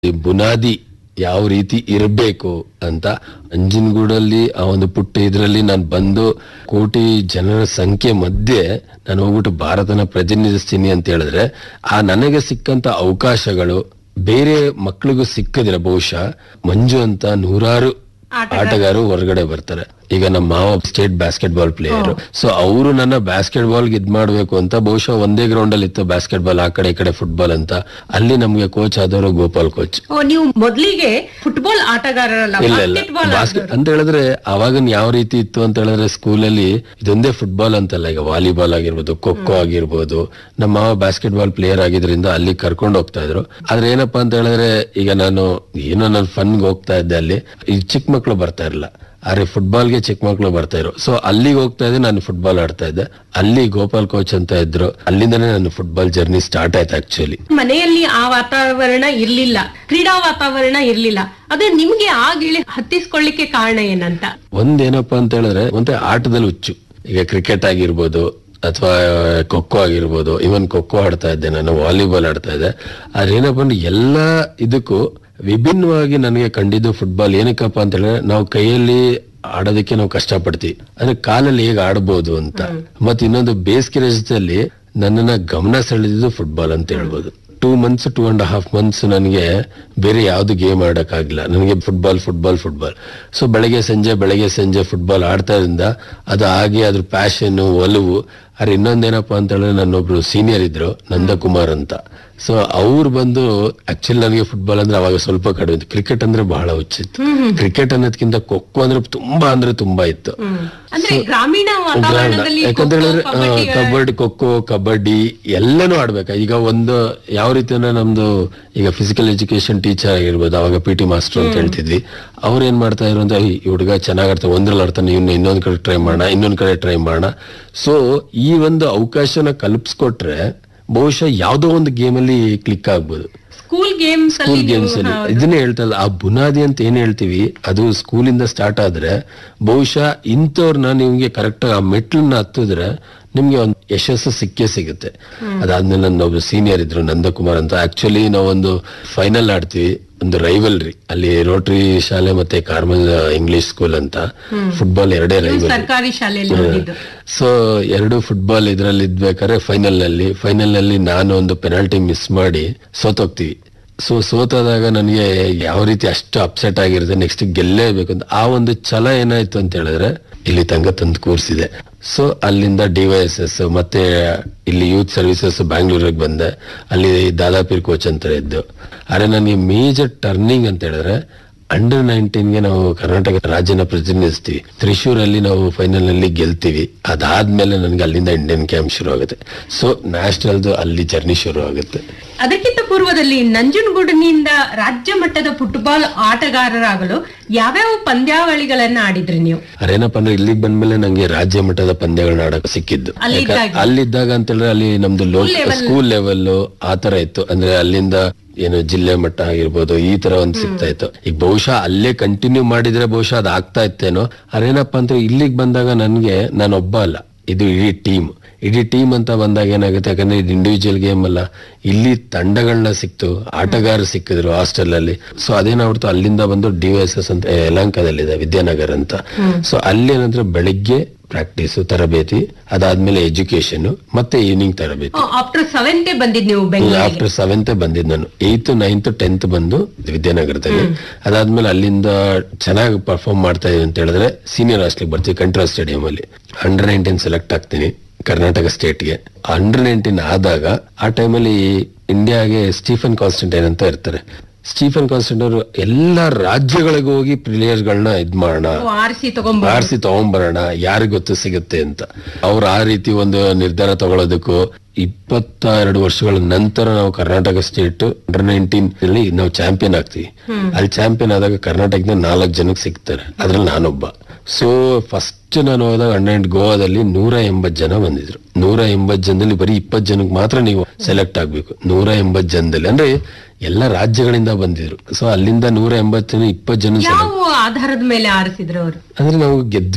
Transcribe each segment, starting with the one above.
ಈ ಬುನಾದಿ ಯಾವ ರೀತಿ ಇರಬೇಕು ಅಂತ ಅಂಜನಗೂಡಲ್ಲಿ ಆ ಒಂದು ಪುಟ್ಟ ಇದರಲ್ಲಿ ನಾನು ಬಂದು ಕೋಟಿ ಜನರ ಸಂಖ್ಯೆ ಮಧ್ಯೆ ನಾನು ಹೋಗ್ಬಿಟ್ಟು ಭಾರತನ ಪ್ರತಿನಿಧಿಸ್ತೀನಿ ಅಂತ ಹೇಳಿದ್ರೆ ಆ ನನಗೆ ಸಿಕ್ಕಂತ ಅವಕಾಶಗಳು ಬೇರೆ ಮಕ್ಕಳಿಗೂ ಸಿಕ್ಕದಿಲ್ಲ ಬಹುಶಃ ಮಂಜು ಅಂತ ನೂರಾರು ಆಟಗಾರರು ಹೊರಗಡೆ ಬರ್ತಾರೆ ಈಗ ನಮ್ಮ ಮಾವ state basketball player so ಅವರು ನನ್ನ ಬಾಸ್ಕೆಟ್ ಬಾಲ್ ಇದ್ ಮಾಡ್ಬೇಕು ಅಂತ ಬಹುಶಃ ಒಂದೇ ಗ್ರೌಂಡ್ ಅಲ್ಲಿ ಇತ್ತು ಬಾಸ್ಕೆಟ್ ಬಾಲ್ ಆ ಕಡೆ ಈ ಕಡೆ ಫುಟ್ಬಾಲ್ ಅಂತ ಅಲ್ಲಿ ನಮ್ಗೆ ಕೋಚ್ ಆದವರು ಗೋಪಾಲ್ ಕೋಚ್ ಓ ನೀವು ಮೊದಲಿಗೆ ಫುಟ್ಬಾಲ್ ಆಟಗಾರರಲ್ಲ ಇಲ್ಲ ಇಲ್ಲ ಬಾಸ್ಕೆಟ್ ಬಾಲ್ ಬಾಸ್ಕೆಟ್ ಅಂತ ಹೇಳಿದ್ರೆ ಅವಾಗಿನ ಯಾವ ರೀತಿ ಇತ್ತು ಅಂತ ಹೇಳಿದ್ರೆ ಸ್ಕೂಲಲ್ಲಿ ಇದೊಂದೇ ಫುಟ್ಬಾಲ್ ಅಂತಲ್ಲ ಈಗ ವಾಲಿಬಾಲ್ ಆಗಿರ್ಬೋದು ಖೋಖೋ ಆಗಿರ್ಬೋದು ನಮ್ಮ ಮಾವ ಬಾಸ್ಕೆಟ್ ಬಾಲ್ ಪ್ಲೇಯರ್ ಆಗಿದ್ರಿಂದ ಅಲ್ಲಿ ಕರ್ಕೊಂಡು ಹೋಗ್ತಾ ಇದ್ರು ಆದ್ರೆ ಏನಪ್ಪಾ ಅಂತ ಹೇಳಿದ್ರೆ ಈಗ ನಾನು ಏನೋ ನಾನು ಫನ್ಗೆ ಹೋಗ್ತಾ ಇದ್ದೆ ಅಲ್ಲಿ ಈ ಚಿಕ್ಕ ಮಕ್ಳು ಬರ್ತಾ ಇರಲಿಲ್ಲ ಆದ್ರೆ ಫುಟ್ಬಾಲ್ಗೆ ಚಿಕ್ಕ ಮಕ್ಳು ಬರ್ತಾ ಇದ್ರು ಸೊ ಅಲ್ಲಿಗೆ ಹೋಗ್ತಾ ಇದ್ದೆ ನಾನು ಫುಟ್ಬಾಲ್ ಆಡ್ತಾ ಇದ್ದೆ ಅಲ್ಲಿ ಗೋಪಾಲ್ ಕೋಚ್ ಅಂತ ಇದ್ರು ಅಲ್ಲಿಂದನೇ ನನ್ನ ಫುಟ್ಬಾಲ್ ಜರ್ನಿ ಸ್ಟಾರ್ಟ್ ಆಯ್ತು ಆಕ್ಚುಲಿ ಮನೆಯಲ್ಲಿ ಆ ವಾತಾವರಣ ಇರ್ಲಿಲ್ಲ ಕ್ರೀಡಾ ವಾತಾವರಣ ಇರ್ಲಿಲ್ಲ ಅದೇ ನಿಮ್ಗೆ ಆ ಗಿಳಿ ಹತ್ತಿಸ್ಕೊಳ್ಳಿಕ್ಕೆ ಕಾರಣ ಏನಂತ ಒಂದೇನಪ್ಪಾ ಅಂತ ಹೇಳಿದ್ರೆ ಮತ್ತೆ ಆಟದಲ್ಲಿ ಹುಚ್ಚು ಈಗ ಕ್ರಿಕೆಟ್ ಆಗಿರ್ಬೋದು ಅಥವಾ ಖೋಖೋ ಆಗಿರ್ಬೋದು ಇವನ್ ಖೋಖೋ ಆಡ್ತಾ ಇದ್ದೆ ನಾನು ವಾಲಿಬಾಲ್ ಆಡ್ತಾ ಇದ್ದೆ ಆದ್ರೆ ಏನಪ್ಪಾ ಅಂದ್ರೆ ಎಲ್ಲ ಇದಕ್ಕೂ ವಿಭಿನ್ನವಾಗಿ ನನಗೆ ಕಂಡಿದ್ದು ಫುಟ್ಬಾಲ್ ಏನಕ್ಕಪ್ಪ ಅಂತ ಹೇಳಿದ್ರೆ ನಾವು ಕೈಯಲ್ಲಿ ಆಡೋದಕ್ಕೆ ನಾವು ಕಷ್ಟಪಡ್ತೀವಿ ಅಂದ್ರೆ ಕಾಲಲ್ಲಿ ಹೇಗೆ ಆಡ್ಬೋದು ಅಂತ ಮತ್ತೆ ಇನ್ನೊಂದು ಬೇಸಿಗೆ ರಜದಲ್ಲಿ ನನ್ನನ್ನ ಗಮನ ಸೆಳೆದಿದ್ದು ಫುಟ್ಬಾಲ್ ಅಂತ ಹೇಳ್ಬೋದು two months two and half months ನನಗೆ ಬೇರೆ ಯಾವ್ದು ಗೇಮ್ ಆಡಕ್ಕಾಗಿಲ್ಲ ನನಗೆ ಫುಟ್ಬಾಲ್ ಫುಟ್ಬಾಲ್ ಫುಟ್ಬಾಲ್ ಸೊ ಬೆಳಗ್ಗೆ ಸಂಜೆ ಬೆಳಗ್ಗೆ ಸಂಜೆ ಫುಟ್ಬಾಲ್ ಆಡ್ತಾದ್ರಿಂದ ಅದು ಹಾಗೆ ಅದ್ರ ಪ್ಯಾಷನ್ ಒಲವು ಅರೆ ಇನ್ನೊಂದೇನಪ್ಪ ಅಂತ ಹೇಳಿದ್ರೆ ನನ್ನೊಬ್ರು ಸೀನಿಯರ್ ಇದ್ರು ನಂದಕುಮಾರ್ ಅಂತ ಸೊ ಅವ್ರು ಬಂದು ಆಕ್ಚುಲಿ ನನಗೆ ಫುಟ್ಬಾಲ್ ಅಂದ್ರೆ ಅವಾಗ ಸ್ವಲ್ಪ ಕಡಿಮೆ ಇತ್ತು ಕ್ರಿಕೆಟ್ ಅಂದ್ರೆ ಬಹಳ ಹುಚ್ಚಿತ್ತು ಕ್ರಿಕೆಟ್ ಅನ್ನೋದಕ್ಕಿಂತ ಖೋಖೋ ಅಂದ್ರೆ ತುಂಬಾ ಅಂದ್ರೆ ತುಂಬಾ ಇತ್ತು ಅಂದ್ರೆ ಗ್ರಾಮೀಣ ವಾತಾವರಣದಲ್ಲಿ ಯಾಕಂತ ಖೋ-ಖೋ, ಹೇಳಿದ್ರೆ ಆ, ಕಬಡ್ಡಿ, ಕಬಡ್ಡಿ ಖೋಖೋ ಕಬಡ್ಡಿ ಎಲ್ಲನೂ ಆಡ್ಬೇಕು ಈಗ ಒಂದು ಯಾವ ರೀತಿ ಅಂದ್ರೆ ನಮ್ದು ಈಗ ಫಿಸಿಕಲ್ ಎಜುಕೇಶನ್ ಟೀಚರ್ ಆಗಿರ್ಬೋದು ಅವಾಗ ಪಿ ಟಿ ಮಾಸ್ಟರ್ ಅಂತ ಹೇಳ್ತಿದ್ವಿ ಅವ್ರು ಏನ್ ಮಾಡ್ತಾ ಇದ್ರು ಅಂದ್ರೆ ಈ ಹುಡುಗ ಚೆನ್ನಾಗ್ ಆಡ್ತಾನೆ ಒಂದ್ರಲ್ಲಿ ಆಡ್ತಾನೆ ಇನ್ನು ಇನ್ನೊಂದ್ ಕಡೆ ಟ್ರೈ ಮಾಡೋಣ ಇನ್ನೊಂದ್ ಕಡೆ ಟ್ರೈ ಮಾಡೋಣ ಸೊ ಈ ಒಂದು ಅವಕಾಶನ ಕಲ್ಪಿಸ್ಕೊಟ್ರೆ ಬಹುಶಃ ಯಾವ್ದೋ ಒಂದು ಗೇಮ್ ಅಲ್ಲಿ ಕ್ಲಿಕ್ ಆಗ್ಬೋದು ಸ್ಕೂಲ್ ಗೇಮ್ಸ್ ಅಲ್ಲಿ ಸ್ಕೂಲ್ ಗೇಮ್ಸ್ ಅಲ್ಲಿ ಇದನ್ನೇ ಹೇಳ್ತಲ್ಲ ಆ ಬುನಾದಿ ಅಂತ ಏನ್ ಹೇಳ್ತೀವಿ ಅದು ಸ್ಕೂಲಿಂದ ಸ್ಟಾರ್ಟ್ ಆದ್ರೆ ಬಹುಶಃ ಇಂಥವ್ರನ್ನ ನಿಮ್ಗೆ ಕರೆಕ್ಟ್ ಆ ಮೆಟ್ಲನ್ನ ಹತ್ತಿದ್ರೆ ನಿಮ್ಗೆ ಒಂದು ಯಶಸ್ಸು ಸಿಕ್ಕೇ ಸಿಗುತ್ತೆ ಅದಾದ್ಮೇಲೆ ನನ್ನ ಒಬ್ಬ ಸೀನಿಯರ್ ಇದ್ರು ನಂದಕುಮಾರ್ ಅಂತ ಆಕ್ಚುಲಿ ನಾವೊಂದು ಫೈನಲ್ ಆಡ್ತೀವಿ ಒಂದು ರೈವಲ್ರಿ ಅಲ್ಲಿ ರೋಟರಿ ಶಾಲೆ ಮತ್ತೆ ಕಾರ್ಮಲ್ ಇಂಗ್ಲಿಷ್ ಸ್ಕೂಲ್ ಅಂತ ಫುಟ್ಬಾಲ್ ಎರಡೇ ರೈವಲ್ ಸರ್ಕಾರಿ ಶಾಲೆಯಲ್ಲಿ ಓದಿದ್ದು ಸೊ ಎರಡು ಫುಟ್ಬಾಲ್ ಇದ್ರಲ್ಲಿ ಇದ್ಬೇಕಾದ್ರೆ ಫೈನಲ್ ನಲ್ಲಿ ಫೈನಲ್ ನಲ್ಲಿ ನಾನು ಒಂದು ಪೆನಾಲ್ಟಿ ಮಿಸ್ ಮಾಡಿ ಸೋತೋಗ್ತೀವಿ ಸೊ ಸೋತಾದಾಗ ನನಗೆ ಯಾವ ರೀತಿ ಅಷ್ಟು ಅಪ್ಸೆಟ್ ಆಗಿರುತ್ತೆ ನೆಕ್ಸ್ಟ್ ಗೆಲ್ಲೇಬೇಕು ಅಂತ ಆ ಒಂದು ಛಲ ಏನಾಯ್ತು ಅಂತ ಹೇಳಿದ್ರೆ ಇಲ್ಲಿ ತನಕ ತಂದು ಕೂರಿಸಿದೆ ಸೊ ಅಲ್ಲಿಂದ ಡಿವೈಎಸ್ಎಸ್ ಮತ್ತೆ ಇಲ್ಲಿ ಯೂತ್ ಸರ್ವಿಸಸ್ ಬ್ಯಾಂಗ್ಳೂರಿಗೆ ಬಂದೆ ಅಲ್ಲಿ ದಾದಾಪೀರ್ ಕೋಚ್ ಅಂತ ಇದ್ದು ಆದ್ರೆ ನನಗೆ ಮೇಜರ್ ಟರ್ನಿಂಗ್ ಅಂತ ಹೇಳಿದ್ರೆ ಅಂಡರ್ ನೈನ್ಟೀನ್ಗೆ ನಾವು ಕರ್ನಾಟಕ ರಾಜ್ಯನ ಪ್ರತಿನಿಧಿಸ್ತೀವಿ ತ್ರಿಶೂರಲ್ಲಿ ನಾವು ಫೈನಲ್ ನಲ್ಲಿ ಗೆಲ್ತೀವಿ ಅದಾದ್ಮೇಲೆ ನನಗೆ ಅಲ್ಲಿಂದ ಇಂಡಿಯನ್ ಕ್ಯಾಂಪ್ ಶುರು ಆಗುತ್ತೆ ಸೊ ನ್ಯಾಷನಲ್ದು ಅಲ್ಲಿ ಜರ್ನಿ ಶುರು ಆಗುತ್ತೆ ಅದಕ್ಕಿಂತ ಪೂರ್ವದಲ್ಲಿ ನಂಜನಗೂಡಿನಿಂದ ರಾಜ್ಯ ಮಟ್ಟದ ಫುಟ್ಬಾಲ್ ಆಟಗಾರರಾಗಲು ಯಾವ್ಯಾವ ಪಂದ್ಯಾವಳಿಗಳನ್ನ ಆಡಿದ್ರಿ ನೀವು ಅದೇನಪ್ಪ ಅಂದ್ರೆ ಇಲ್ಲಿಗೆ ಬಂದ್ಮೇಲೆ ನಂಗೆ ರಾಜ್ಯ ಮಟ್ಟದ ಪಂದ್ಯಗಳನ್ನ ಆಡಕ್ ಸಿಕ್ಕಿದ್ದು ಅಲ್ಲಿದ್ದಾಗ? ಯಾಕ- ಅಲ್ಲಿದ್ದಾಗ ಅಂತ ಹೇಳಿದ್ರೆ ಅಲ್ಲಿ ನಮ್ದು ಸ್ಕೂಲ್ ಲೆವೆಲ್ ಆ ತರ ಇತ್ತು ಅಂದ್ರೆ ಅಲ್ಲಿಂದ ಏನು ಜಿಲ್ಲೆ ಮಟ್ಟ ಆಗಿರ್ಬೋದು ಈ ತರ ಒಂದ್ ಸಿಗ್ತಾ ಇತ್ತು ಈಗ ಬಹುಶಃ ಅಲ್ಲೇ ಕಂಟಿನ್ಯೂ ಮಾಡಿದ್ರೆ ಬಹುಶಃ ಅದ್ ಆಗ್ತಾ ಇತ್ತೇನೋ ಅದೇನಪ್ಪ ಅಂದ್ರೆ ಇಲ್ಲಿಗೆ ಬಂದಾಗ ನನ್ಗೆ ನಾನು ಒಬ್ಬ ಅಲ್ಲ ಇದು ಇಡೀ ಟೀಮ್ ಇಡೀ ಟೀಮ್ ಅಂತ ಬಂದಾಗ ಏನಾಗುತ್ತೆ ಯಾಕಂದ್ರೆ ಇದು ಇಂಡಿವಿಜುವಲ್ ಗೇಮ್ ಅಲ್ಲ ಇಲ್ಲಿ ತಂಡಗಳನ್ನ ಸಿಕ್ತು ಆಟಗಾರರು ಸಿಕ್ಕಿದ್ರು ಹಾಸ್ಟೆಲ್ ಅಲ್ಲಿ ಸೊ ಅದೇನಾಗ್ಬಿಡ್ತು ಅಲ್ಲಿಂದ ಬಂದು ಡಿ ಎಸ್ ಎಸ್ ಅಂತ ಯಲಹಂಕದಲ್ಲಿದೆ ವಿದ್ಯಾನಗರ್ ಅಂತ ಸೊ ಅಲ್ಲಿ ಏನಂದ್ರೆ ಬೆಳಿಗ್ಗೆ ಪ್ರಾಕ್ಟೀಸ್ ತರಬೇತಿ ಅದಾದ್ಮೇಲೆ ಎಜುಕೇಶನ್ ಮತ್ತೆ ಈವ್ನಿಂಗ್ ತರಬೇತಿ ಆಫ್ಟರ್ ಸೆವೆಂತ್ ಬಂದಿದ್ ನೀವು ಬೆಂಗಳೂರಿಗೆ ಆಫ್ಟರ್ ಸೆವೆಂತ್ ಬಂದಿದ್ ನಾನು ಏಯ್ತ್ ನೈನ್ತ್ ಟೆಂತ್ ಬಂದು ವಿದ್ಯಾನಗರದಲ್ಲಿ ಅದಾದ್ಮೇಲೆ ಅಲ್ಲಿಂದ ಚೆನ್ನಾಗಿ ಪರ್ಫಾರ್ಮ್ ಮಾಡ್ತಾ ಇದೀನಿ ಅಂತ ಹೇಳಿದ್ರೆ ಸೀನಿಯರ್ ಹಾಸ್ಟೆಲ್ ಬರ್ತೀವಿ ಕಂಟ್ರಾ ಸ್ಟೇಡಿಯಂ ಅಲ್ಲಿ ಅಂಡರ್ ನೈನ್ಟೀನ್ ಸೆಲೆಕ್ಟ್ ಆಗ್ತೀನಿ ಕರ್ನಾಟಕ ಸ್ಟೇಟ್ಗೆ ಅಂಡರ್ ನೈನ್ಟೀನ್ ಆದಾಗ ಆ ಟೈಮಲ್ಲಿ ಇಂಡಿಯಾಗೆ ಸ್ಟೀಫನ್ ಕಾನ್ಸ್ಟಂಟೈನ್ ಅಂತ ಇರ್ತಾರೆ ಸ್ಟೀಫನ್ ಕಾನ್ಸ್ಟಂಟ್ ಅವರು ಎಲ್ಲಾ ರಾಜ್ಯಗಳಿಗೂ ಹೋಗಿ ಪ್ಲೇಯರ್ಸ್ ಗಳನ್ನ ಇದ್ ಮಾಡೋಣ ಆರಿಸಿ ತಗೊಂಡ್ ಆರಿಸಿ ತಗೊಂಡ್ಬರೋಣ ಯಾರಿಗ್ ಗೊತ್ತು ಸಿಗುತ್ತೆ ಅಂತ ಅವ್ರು ಆ ರೀತಿ ಒಂದು ನಿರ್ಧಾರ ತಗೊಳ್ಳೋದಕ್ಕೂ ಇಪ್ಪತ್ತ ಎರಡು ವರ್ಷಗಳ ನಂತರ ನಾವು ಕರ್ನಾಟಕ ಸ್ಟೇಟ್ ಅಂಡರ್ ನೈನ್ಟೀನ್ ಅಲ್ಲಿ ನಾವು ಚಾಂಪಿಯನ್ ಆಗ್ತೀವಿ ಅಲ್ಲಿ ಚಾಂಪಿಯನ್ ಆದಾಗ ಕರ್ನಾಟಕದ ನಾಲ್ಕು ಜನಕ್ಕೆ ಸಿಗ್ತಾರೆ ಅದ್ರಲ್ಲಿ ನಾನೊಬ್ಬ ಸೊ ಫಸ್ಟ್ ನಾನು ಹೋದಾಗ ಅಂಡರ್ ಗೋವಾದಲ್ಲಿ ನೂರ ಎಂಬತ್ ಜನ ಬಂದಿದ್ರು ನೂರ ಎಂಬತ್ ಜನದಲ್ಲಿ ಬರೀ ಇಪ್ಪತ್ ಜನಕ್ಕೆ ಮಾತ್ರ ನೀವು ಸೆಲೆಕ್ಟ್ ಆಗ್ಬೇಕು ನೂರ ಎಂಬತ್ ಜನದಲ್ಲಿ ಅಂದ್ರೆ ಎಲ್ಲ ರಾಜ್ಯಗಳಿಂದ ಬಂದಿದ್ರು ಸೊ ಅಲ್ಲಿಂದ ನೂರ ಎಂಬತ್ತು ಜನ ಇಪ್ಪತ್ ಜನ select ಯಾವ ಆಧಾರದ ಮೇಲೆ ಆರಿಸಿದ್ರು ಅವರು ಅಂದ್ರೆ ನಾವು ಗೆದ್ವಿ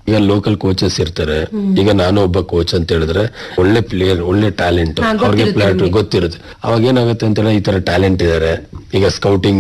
ಈಗ ಲೋಕಲ್ ಕೋಚಸ್ ಇರ್ತಾರೆ ಈಗ ನಾನು ಒಬ್ಬ ಕೋಚ್ ಅಂತ ಹೇಳಿದ್ರೆ ಒಳ್ಳೆ ಪ್ಲೇಯರ್ ಒಳ್ಳೆ ಟ್ಯಾಲೆಂಟ್ ಹಾ, ಅವ್ರಿಗೆ ಗೊತ್ತಿರುತ್ತೆ ಪ್ಲೇಯರ್ ಗೊತ್ತಿರುತ್ತೆ ಅವಾಗ ಏನಾಗುತ್ತೆ ಅಂತ ಹೇಳಿದ್ರೆ ಈ ತರ ಟ್ಯಾಲೆಂಟ್ ಇದಾರೆ ಈಗ ಸ್ಕೌಟಿಂಗ್